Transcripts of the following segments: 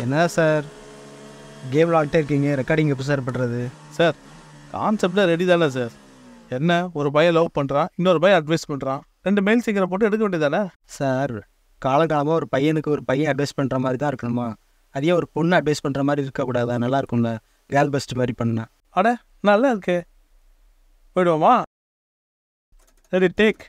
என்ன sir game விளாண்டே இருக்கீங்க recording எப்போ சார் பண்ணுறது சார் கான்செப்டில் ரெடி தானே சார் என்ன ஒரு பையன் லவ் பண்ணுறான் இன்னொரு பையன் அட்வைஸ் பண்ணுறான் ரெண்டு மெயில் சீக்கிரம் போட்டு எடுக்க வேண்டியதானே சார் காலகாலமாக ஒரு பையனுக்கு ஒரு பையன் அட்வைஸ் பண்ணுற மாதிரி தான் இருக்கணுமா அதே ஒரு பொண்ணு அட்வைஸ் பண்ணுற மாதிரி இருக்கக்கூடாதா நல்லா இருக்கும்ல கேர்ள் பெஸ்ட் மாதிரி பண்ணா அட நல்லா இருக்கே போயிடுவோமா சரி டேக்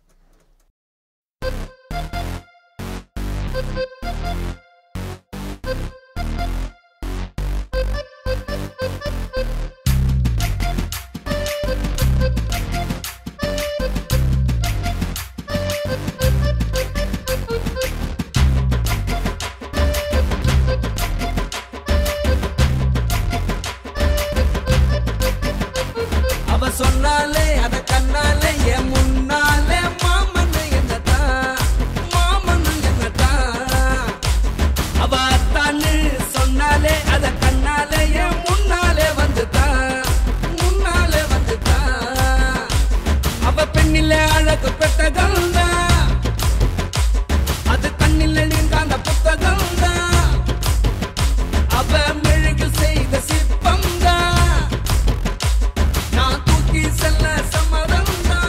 அவ சொன்னாலே அத கண்ணாலே என் முன்னாலே மாமன் என்னதான் மாமன் என்னதான் அவ அத்தான்னு சொன்னாலே அத கண்ணாலே என் முன்னாலே வந்துதான் முன்னாலே வந்துதான் அவ பெண்ணிலே அழகு பெட்டகம் தான் அது கண்ணில் நீங்காந்த புத்தகம் தான் அவ மெழுகு செய்த சிற்பம் தான் நான் தூக்கி செல்ல சம்மதம்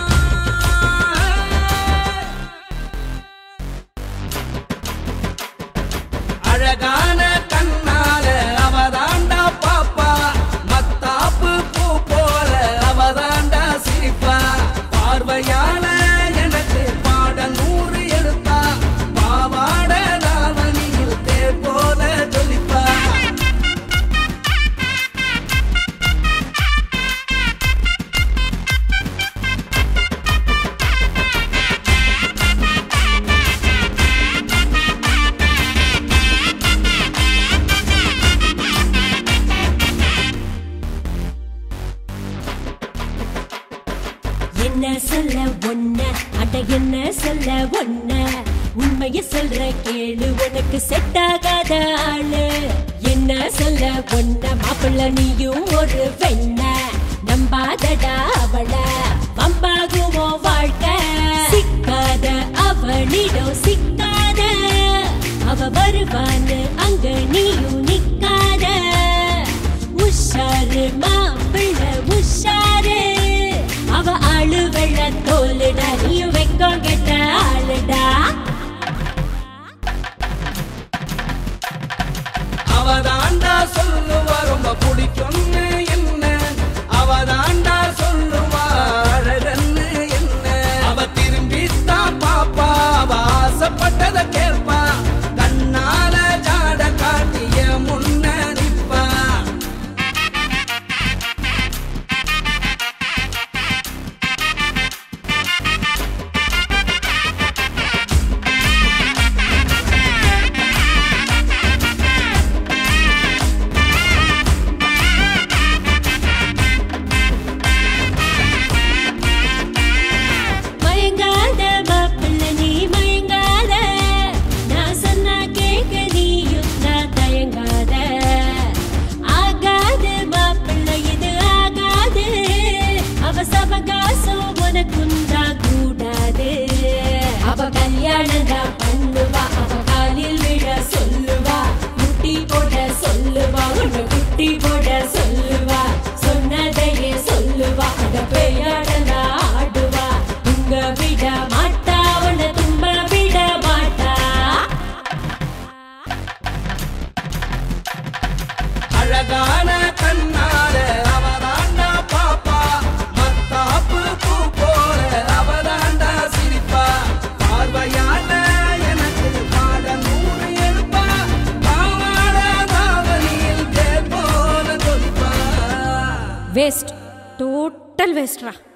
அழகான கண்ணால அவதாண்டா பாப்பா மத்தாப்பு பூ போல அவதாண்டா சிரிப்பா பார்வையால எனக்கு பாட நூறு எடுப்பா பாவாட தாவணியில் தேர் போல ஜொலிப்பா என்ன சொல்ல ஒன்ன அட என்ன சொல்ல ஒன்ன உண்மைய சொல்ற கேளு உனக்கு செட் ஆகாத ஆளு என்ன சொல்ல ஒன்ன மாப்பிள்ள நீயும் ஒரு வெண்ண நம்பாதடா அவள வம்பாகுமோ வாழ்க்கை சிக்காத அவனிடம் சிக்காத அவ வருவான்னு அங்க நீயும் நிக்காத உஷாரு மாப்பிள்ள உஷாரு அவ ஆளு வெள்ள தோலுடா நீயும் வெக்கம் கெட்ட ஆளுடா அவதாண்டா சொல்லுவா ரொம்ப பிடிக்கும்னு என்ன அவதாண்டா சொல்லுவா அழகன்னு என்ன அவ திரும்பித்தான் பாப்பா அவ ஆசைப்பட்டத கேட்பா கண்ணால ஜாட காட்டிய முன்ன நிப்பா மயங்காத மாப்பிள்ள நீ மயங்காத நான் சொன்னா கேட்க நீயும் நான் தயங்காத ஆகாது மாப்பிள்ள இது ஆகாது அவ சவகாசம் உனக்குந்தா கூடாது அவ கல்யாணம் தான் பண்ணுவா அவ காலில் விழ சொல்லுவா குட்டி போட சொல்லுவா உன்னை குட்டி போட சொல்லுவா சொன்னதையே சொல்லுவா அத பெய்யாடலா ஆடுவா துங்க விட மாட்டா உன்னை தும்ப விட மாட்டா அழகான கண்ணால அவதாண்டா பாப்பா மத்தாப்பு பூ போல அவதாண்டா சிரிப்பா பார்வையால எனக்கு பாட நூறு எடுப்பா பாவாட தாவணியில் தேர் போல தொலிப்பா வேஸ்ட் டோட்டல் வேஸ்ட்ரா